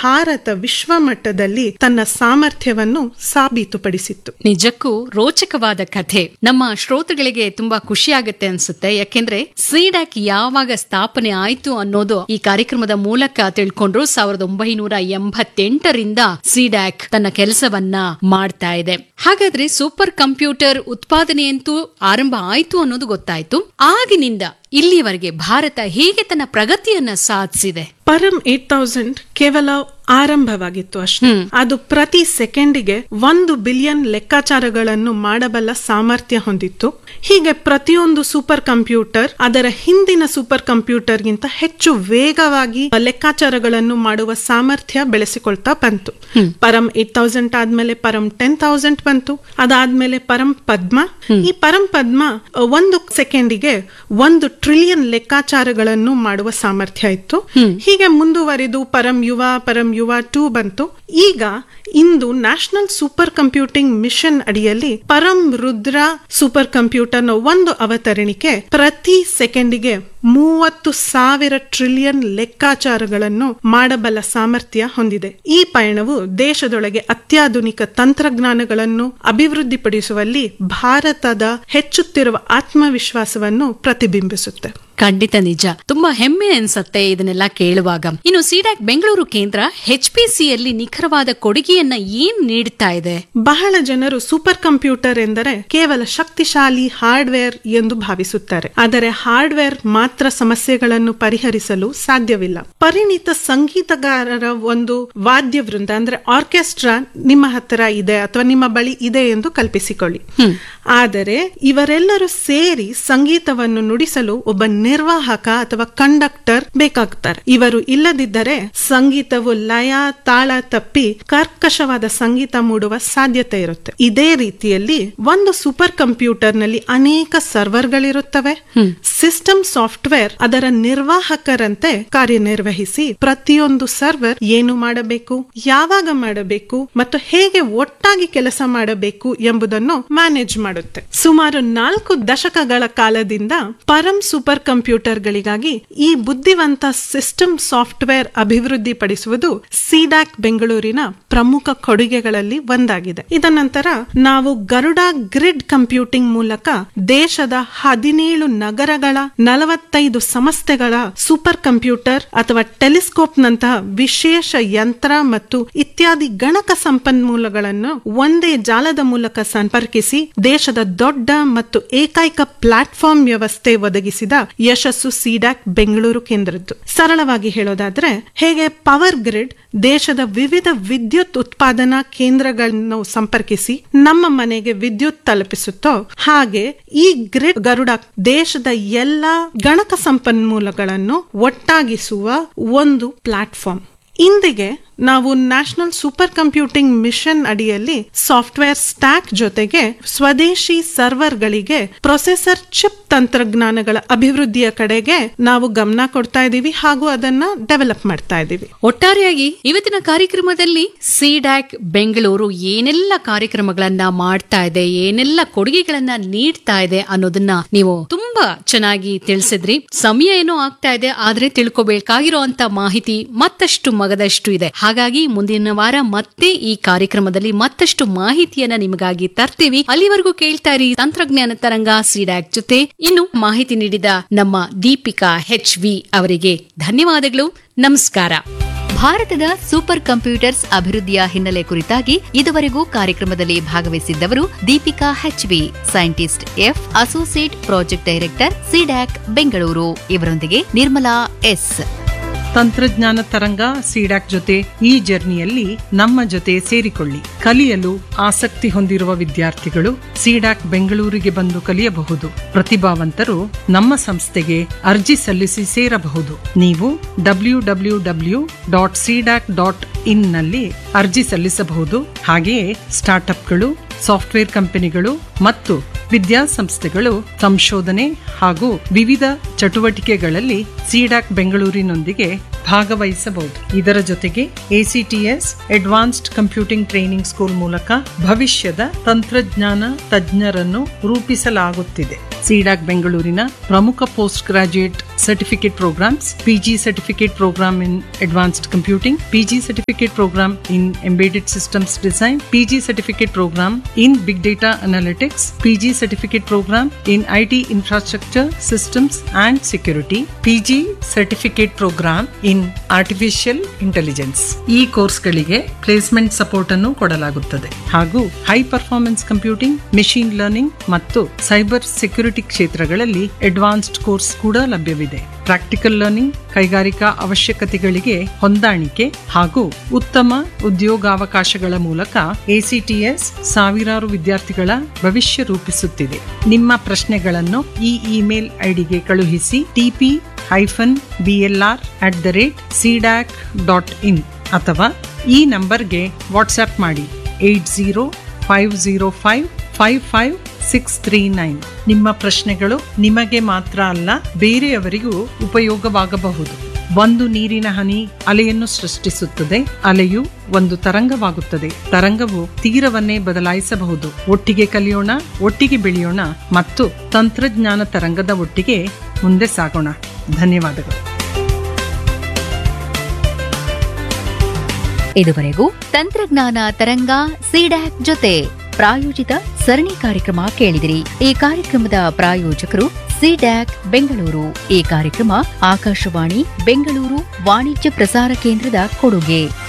ಭಾರತ ವಿಶ್ವ ಮಟ್ಟದಲ್ಲಿ ತನ್ನ ಸಾಮರ್ಥ್ಯವನ್ನು ಸಾಬೀತುಪಡಿಸಿತ್ತು ನಿಜಕ್ಕೂ ರೋಚಕವಾದ ಕಥೆ ನಮ್ಮ ಶ್ರೋತೃಗಳಿಗೆ ತುಂಬಾ ಖುಷಿ ಆಗುತ್ತೆ ಅನ್ಸುತ್ತೆ ಯಾಕೆಂದ್ರೆ ಸಿಡ್ಯಾಕ್ ಯಾವಾಗ ಸ್ಥಾಪನೆ ಆಯ್ತು ಅನ್ನೋದು ಈ ಕಾರ್ಯಕ್ರಮದ ಮೂಲಕ ತಿಳ್ಕೊಂಡ್ರು ಸಾವಿರದ ಒಂಬೈನೂರ ಎಂಬತ್ತೆಂಟರಿಂದ ಸಿಡ್ಯಾಕ್ ತನ್ನ ಕೆಲಸವನ್ನ ಮಾಡ್ತಾ ಇದೆ ಹಾಗಾದ್ರೆ ಸೂಪರ್ ಕಂಪ್ಯೂಟರ್ ಉತ್ಪಾದನೆಯಂತೂ ಆರಂಭ ಆಯ್ತು ಅನ್ನೋದು ಗೊತ್ತಾಯ್ತು ಆಗಿನಿಂದ ಇಲ್ಲಿಯವರೆಗೆ ಭಾರತ ಹೇಗೆ ತನ್ನ ಪ್ರಗತಿಯನ್ನ ಸಾಧಿಸಿದೆ ಪರಂ ಏಟ್ ತೌಸಂಡ್ ಕೇವಲ ಆರಂಭವಾಗಿತ್ತು ಅಷ್ಟೇ ಅದು ಪ್ರತಿ ಸೆಕೆಂಡಿಗೆ ಒಂದು ಬಿಲಿಯನ್ ಲೆಕ್ಕಾಚಾರಗಳನ್ನು ಮಾಡಬಲ್ಲ ಸಾಮರ್ಥ್ಯ ಹೊಂದಿತ್ತು ಹೀಗೆ ಪ್ರತಿಯೊಂದು ಸೂಪರ್ ಕಂಪ್ಯೂಟರ್ ಅದರ ಹಿಂದಿನ ಸೂಪರ್ ಕಂಪ್ಯೂಟರ್ಗಿಂತ ಹೆಚ್ಚು ವೇಗವಾಗಿ ಲೆಕ್ಕಾಚಾರಗಳನ್ನು ಮಾಡುವ ಸಾಮರ್ಥ್ಯ ಬೆಳೆಸಿಕೊಳ್ತಾ ಬಂತು ಪರಂ ಏಟ್ ತೌಸಂಡ್ ಆದ್ಮೇಲೆ ಪರಂ ಟೆನ್ ತೌಸಂಡ್ ಬಂತು ಅದಾದ್ಮೇಲೆ ಪರಂ ಪದ್ಮ ಈ ಪರಂ ಪದ್ಮ ಅ, ಒಂದು ಸೆಕೆಂಡಿಗೆ ಒಂದು ಟ್ರಿಲಿಯನ್ ಲೆಕ್ಕಾಚಾರಗಳನ್ನು ಮಾಡುವ ಸಾಮರ್ಥ್ಯ ಇತ್ತು ಹೀಗೆ ಮುಂದುವರಿದು ಪರಂ ಯುವ ಪರಂ ಯುವ ಟೂ ಬಂತು ಈಗ ಇಂದು ನ್ಯಾಷನಲ್ ಸೂಪರ್ ಕಂಪ್ಯೂಟಿಂಗ್ ಮಿಷನ್ ಅಡಿಯಲ್ಲಿ ಪರಂ ರುದ್ರ ಸೂಪರ್ ಕಂಪ್ಯೂಟರ್ನ ಒಂದು ಅವತರಣಿಕೆ ಪ್ರತಿ ಸೆಕೆಂಡಿಗೆ ಮೂವತ್ತು ಸಾವಿರ ಟ್ರಿಲಿಯನ್ ಲೆಕ್ಕಾಚಾರಗಳನ್ನು ಮಾಡಬಲ್ಲ ಸಾಮರ್ಥ್ಯ ಹೊಂದಿದೆ ಈ ಪಯಣವು ದೇಶದೊಳಗೆ ಅತ್ಯಾಧುನಿಕ ತಂತ್ರಜ್ಞಾನಗಳನ್ನು ಅಭಿವೃದ್ಧಿಪಡಿಸುವಲ್ಲಿ ಭಾರತದ ಹೆಚ್ಚುತ್ತಿರುವ ಆತ್ಮವಿಶ್ವಾಸವನ್ನು ಪ್ರತಿಬಿಂಬಿಸುತ್ತೆ ಖಂಡಿತ ನಿಜ ತುಂಬಾ ಹೆಮ್ಮೆ ಅನ್ಸತ್ತೆ ಇದನ್ನೆಲ್ಲ ಕೇಳುವಾಗ ಇನ್ನು ಸಿಡ್ಯಾಕ್ ಬೆಂಗಳೂರು ಕೇಂದ್ರ ಎಚ್ಪಿಸಿಯಲ್ಲಿ ನಿಖರವಾದ ಕೊಡುಗೆಯನ್ನ ಏನ್ ನೀಡ್ತಾ ಇದೆ ಬಹಳ ಜನರು ಸೂಪರ್ ಕಂಪ್ಯೂಟರ್ ಎಂದರೆ ಕೇವಲ ಶಕ್ತಿಶಾಲಿ ಹಾರ್ಡ್ವೇರ್ ಎಂದು ಭಾವಿಸುತ್ತಾರೆ ಆದರೆ ಹಾರ್ಡ್ವೇರ್ ಮಾತ್ರ ಸಮಸ್ಯೆಗಳನ್ನು ಪರಿಹರಿಸಲು ಸಾಧ್ಯವಿಲ್ಲ ಪರಿಣಿತ ಸಂಗೀತಗಾರರ ಒಂದು ವಾದ್ಯ ವೃಂದ ಅಂದ್ರೆ ಆರ್ಕೆಸ್ಟ್ರಾ ನಿಮ್ಮ ಹತ್ತಿರ ಇದೆ ಅಥವಾ ನಿಮ್ಮ ಬಳಿ ಇದೆ ಎಂದು ಕಲ್ಪಿಸಿಕೊಳ್ಳಿ ಆದರೆ ಇವರೆಲ್ಲರೂ ಸೇರಿ ಸಂಗೀತವನ್ನು ನುಡಿಸಲು ಒಬ್ಬ ನಿರ್ವಾಹಕ ಅಥವಾ ಕಂಡಕ್ಟರ್ ಬೇಕಾಗ್ತಾರೆ ಇವರು ಇಲ್ಲದಿದ್ದರೆ ಸಂಗೀತವು ಲಯ ತಾಳ ತಪ್ಪಿ ಕರ್ಕಶವಾದ ಸಂಗೀತ ಮೂಡುವ ಸಾಧ್ಯತೆ ಇರುತ್ತೆ ಇದೇ ರೀತಿಯಲ್ಲಿ ಒಂದು ಸೂಪರ್ ಕಂಪ್ಯೂಟರ್ ನಲ್ಲಿ ಅನೇಕ ಸರ್ವರ್ಗಳಿರುತ್ತವೆ ಸಿಸ್ಟಮ್ ಸಾಫ್ಟ್ವೇರ್ ಅದರ ನಿರ್ವಾಹಕರಂತೆ ಕಾರ್ಯನಿರ್ವಹಿಸಿ ಪ್ರತಿಯೊಂದು ಸರ್ವರ್ ಏನು ಮಾಡಬೇಕು ಯಾವಾಗ ಮಾಡಬೇಕು ಮತ್ತು ಹೇಗೆ ಒಟ್ಟಾಗಿ ಕೆಲಸ ಮಾಡಬೇಕು ಎಂಬುದನ್ನು ಮ್ಯಾನೇಜ್ ಮಾಡುತ್ತೆ ಸುಮಾರು ನಾಲ್ಕು ದಶಕಗಳ ಕಾಲದಿಂದ ಪರಂ ಸೂಪರ್ ಕಂಪ್ಯೂಟರ್ಗಳಿಗಾಗಿ ಈ ಬುದ್ಧಿವಂತ ಸಿಸ್ಟಮ್ ಸಾಫ್ಟ್ವೇರ್ ಅಭಿವೃದ್ಧಿಪಡಿಸುವುದು ಸಿಡ್ಯಾಕ್ ಬೆಂಗಳೂರಿನ ಪ್ರಮುಖ ಕೊಡುಗೆಗಳಲ್ಲಿ ಒಂದಾಗಿದೆ ಇದ ನಂತರ ನಾವು ಗರುಡ ಗ್ರಿಡ್ ಕಂಪ್ಯೂಟಿಂಗ್ ಮೂಲಕ ದೇಶದ ಹದಿನೇಳು ನಗರಗಳ ನಲವತ್ತೈದು ಸಂಸ್ಥೆಗಳ ಸೂಪರ್ ಕಂಪ್ಯೂಟರ್ ಅಥವಾ ಟೆಲಿಸ್ಕೋಪ್ ನಂತಹ ವಿಶೇಷ ಯಂತ್ರ ಮತ್ತು ಇತ್ಯಾದಿ ಗಣಕ ಸಂಪನ್ಮೂಲಗಳನ್ನು ಒಂದೇ ಜಾಲದ ಮೂಲಕ ಸಂಪರ್ಕಿಸಿ ದೇಶದ ದೊಡ್ಡ ಮತ್ತು ಏಕೈಕ ಪ್ಲಾಟ್ಫಾರ್ಮ್ ವ್ಯವಸ್ಥೆ ಒದಗಿಸಿದ ಯಶಸ್ಸು ಸಿಡ್ಯಾಕ್ ಬೆಂಗಳೂರು ಕೇಂದ್ರದ್ದು ಸರಳವಾಗಿ ಹೇಳೋದಾದ್ರೆ ಹೇಗೆ ಪವರ್ ಗ್ರಿಡ್ ದೇಶದ ವಿವಿಧ ವಿದ್ಯುತ್ ಉತ್ಪಾದನಾ ಕೇಂದ್ರಗಳನ್ನು ಸಂಪರ್ಕಿಸಿ ನಮ್ಮ ಮನೆಗೆ ವಿದ್ಯುತ್ ತಲುಪಿಸುತ್ತೋ ಹಾಗೆ ಈ ಗ್ರಿಡ್ ಗರುಡ ದೇಶದ ಎಲ್ಲಾ ಗಣಕ ಸಂಪನ್ಮೂಲಗಳನ್ನು ಒಟ್ಟಾಗಿಸುವ ಒಂದು ಪ್ಲಾಟ್ಫಾರ್ಮ್ ಇಂದಿಗೆ ನಾವು ನ್ಯಾಷನಲ್ ಸೂಪರ್ ಕಂಪ್ಯೂಟಿಂಗ್ ಮಿಷನ್ ಅಡಿಯಲ್ಲಿ ಸಾಫ್ಟ್ವೇರ್ ಸ್ಟ್ಯಾಕ್ ಜೊತೆಗೆ ಸ್ವದೇಶಿ ಸರ್ವರ್ಗಳಿಗೆ ಪ್ರೊಸೆಸರ್ ಚಿಪ್ ತಂತ್ರಜ್ಞಾನಗಳ ಅಭಿವೃದ್ಧಿಯ ಕಡೆಗೆ ನಾವು ಗಮನ ಕೊಡ್ತಾ ಇದ್ದೀವಿ ಹಾಗೂ ಅದನ್ನ ಡೆವಲಪ್ ಮಾಡ್ತಾ ಇದ್ದೀವಿ ಒಟ್ಟಾರೆಯಾಗಿ ಇವತ್ತಿನ ಕಾರ್ಯಕ್ರಮದಲ್ಲಿ ಸಿಡ್ಯಾಕ್ ಬೆಂಗಳೂರು ಏನೆಲ್ಲ ಕಾರ್ಯಕ್ರಮಗಳನ್ನ ಮಾಡ್ತಾ ಇದೆ ಏನೆಲ್ಲ ಕೊಡುಗೆಗಳನ್ನ ನೀಡ್ತಾ ಇದೆ ಅನ್ನೋದನ್ನ ನೀವು ತುಂಬಾ ಚೆನ್ನಾಗಿ ತಿಳಿಸಿದ್ರಿ ಸಮಯ ಏನೋ ಆಗ್ತಾ ಇದೆ ಆದ್ರೆ ತಿಳ್ಕೊಬೇಕಾಗಿರೋ ಅಂತ ಮಾಹಿತಿ ಮತ್ತಷ್ಟು ಮಗದಷ್ಟು ಇದೆ ಹಾಗಾಗಿ ಮುಂದಿನ ವಾರ ಮತ್ತೆ ಈ ಕಾರ್ಯಕ್ರಮದಲ್ಲಿ ಮತ್ತಷ್ಟು ಮಾಹಿತಿಯನ್ನ ನಿಮಗಾಗಿ ತರ್ತೀವಿ ಅಲ್ಲಿವರೆಗೂ ಕೇಳ್ತಾ ಇರಿ ತಂತ್ರಜ್ಞಾನ ತರಂಗ ಸಿಡ್ಯಾಕ್ ಜೊತೆ ಇನ್ನು ಮಾಹಿತಿ ನೀಡಿದ ನಮ್ಮ ದೀಪಿಕಾ ಹೆಚ್ ವಿ ಅವರಿಗೆ ಧನ್ಯವಾದಗಳು ನಮಸ್ಕಾರ ಭಾರತದ ಸೂಪರ್ ಕಂಪ್ಯೂಟರ್ಸ್ ಅಭಿವೃದ್ಧಿಯ ಹಿನ್ನೆಲೆ ಕುರಿತಾಗಿ ಇದುವರೆಗೂ ಕಾರ್ಯಕ್ರಮದಲ್ಲಿ ಭಾಗವಹಿಸಿದ್ದವರು Deepika HV scientist F associate project director CDAC Bengaluru ಇವರೊಂದಿಗೆ ನಿರ್ಮಲಾ ಎಸ್ ತಂತ್ರಜ್ಞಾನ ತರಂಗ ಸಿಡಾಕ್ ಜೊತೆ ಈ ಜರ್ನಿಯಲ್ಲಿ ನಮ್ಮ ಜೊತೆ ಸೇರಿಕೊಳ್ಳಿ ಕಲಿಯಲು ಆಸಕ್ತಿ ಹೊಂದಿರುವ ವಿದ್ಯಾರ್ಥಿಗಳು ಸಿಡಾಕ್ ಬೆಂಗಳೂರಿಗೆ ಬಂದು ಕಲಿಯಬಹುದು ಪ್ರತಿಭಾವಂತರು ನಮ್ಮ ಸಂಸ್ಥೆಗೆ ಅರ್ಜಿ ಸಲ್ಲಿಸಿ ಸೇರಬಹುದು ನೀವು W W W dot CDAC dot in ನಲ್ಲಿ ಅರ್ಜಿ ಸಲ್ಲಿಸಬಹುದು ಹಾಗೆಯೇ ಸ್ಟಾರ್ಟ್ಅಪ್ಗಳು ಸಾಫ್ಟ್ವೇರ್ ಕಂಪನಿಗಳು ಮತ್ತು ವಿದ್ಯಾಸಂಸ್ಥೆಗಳು ಸಂಶೋಧನೆ ಹಾಗೂ ವಿವಿಧ ಚಟುವಟಿಕೆಗಳಲ್ಲಿ ಸಿಡಾಕ್ ಬೆಂಗಳೂರಿನೊಂದಿಗೆ ಭಾಗವಹಿಸಬಹುದು ಇದರ ಜೊತೆಗೆ ACTS advanced computing training school ಮೂಲಕ ಭವಿಷ್ಯದ ತಂತ್ರಜ್ಞಾನ ತಜ್ಞರನ್ನು ರೂಪಿಸಲಾಗುತ್ತಿದೆ ಸಿಡಾಕ್ ಬೆಂಗಳೂರಿನ ಪ್ರಮುಖ post graduate certificate programmes PG certificate programme in advanced computing PG certificate programme in embedded systems design PG certificate programme in big data analytics PG certificate programme in IT infrastructure systems and security PG certificate programme in artificial intelligence ಈ ಕೋರ್ಸ್ಗಳಿಗೆ placement support ಅನ್ನು ಕೊಡಲಾಗುತ್ತದೆ ಹಾಗೂ high performance computing machine learning ಮತ್ತು cyber security ಕ್ಷೇತ್ರಗಳಲ್ಲಿ advanced course ಕೂಡ ಲಭ್ಯವಿದೆ practical learning ಕೈಗಾರಿಕಾ ಅವಶ್ಯಕತೆಗಳಿಗೆ ಹೊಂದಾಣಿಕೆ ಹಾಗೂ ಉತ್ತಮ ಉದ್ಯೋಗಾವಕಾಶಗಳ ಮೂಲಕ ಎಸಿಟಿಎಸ್ ಸಾವಿರಾರು ವಿದ್ಯಾರ್ಥಿಗಳ ಭವಿಷ್ಯ ರೂಪಿಸುತ್ತಿದೆ ನಿಮ್ಮ ಪ್ರಶ್ನೆಗಳನ್ನು ಈ ಇಮೇಲ್ ಐಡಿಗೆ ಕಳುಹಿಸಿ TP hyphen BLR at the rate CDAC dot in ಅಥವಾ ಈ ನಂಬರ್ಗೆ ವಾಟ್ಸ್ಆಪ್ ಮಾಡಿ eight zero five zero five five five six three nine ನಿಮ್ಮ ಪ್ರಶ್ನೆಗಳು ನಿಮಗೆ ಮಾತ್ರ ಅಲ್ಲ ಬೇರೆಯವರಿಗೂ ಉಪಯೋಗವಾಗಬಹುದು ಒಂದು ನೀರಿನ ಹನಿ ಅಲೆಯನ್ನು ಸೃಷ್ಟಿಸುತ್ತದೆ ಅಲೆಯು ಒಂದು ತರಂಗವಾಗುತ್ತದೆ ತರಂಗವು ತೀರವನ್ನೇ ಬದಲಾಯಿಸಬಹುದು ಒಟ್ಟಿಗೆ ಕಲಿಯೋಣ ಒಟ್ಟಿಗೆ ಬೆಳೆಯೋಣ ಮತ್ತು ತಂತ್ರಜ್ಞಾನ ತರಂಗದ ಒಟ್ಟಿಗೆ ಮುಂದೆ ಸಾಗೋಣ ಧನ್ಯವಾದಗಳು ಇದುವರೆಗೂ ತಂತ್ರಜ್ಞಾನ ತರಂಗ ಸಿಡ್ಯಾಕ್ ಜೊತೆ ಪ್ರಾಯೋಜಿತ ಸರಣಿ ಕಾರ್ಯಕ್ರಮ ಕೇಳಿದಿರಿ ಈ ಕಾರ್ಯಕ್ರಮದ ಪ್ರಾಯೋಜಕರು ಸಿಡ್ಯಾಕ್ ಬೆಂಗಳೂರು ಈ ಕಾರ್ಯಕ್ರಮ ಆಕಾಶವಾಣಿ ಬೆಂಗಳೂರು ವಾಣಿಜ್ಯ ಪ್ರಸಾರ ಕೇಂದ್ರದ ಕೊಡುಗೆ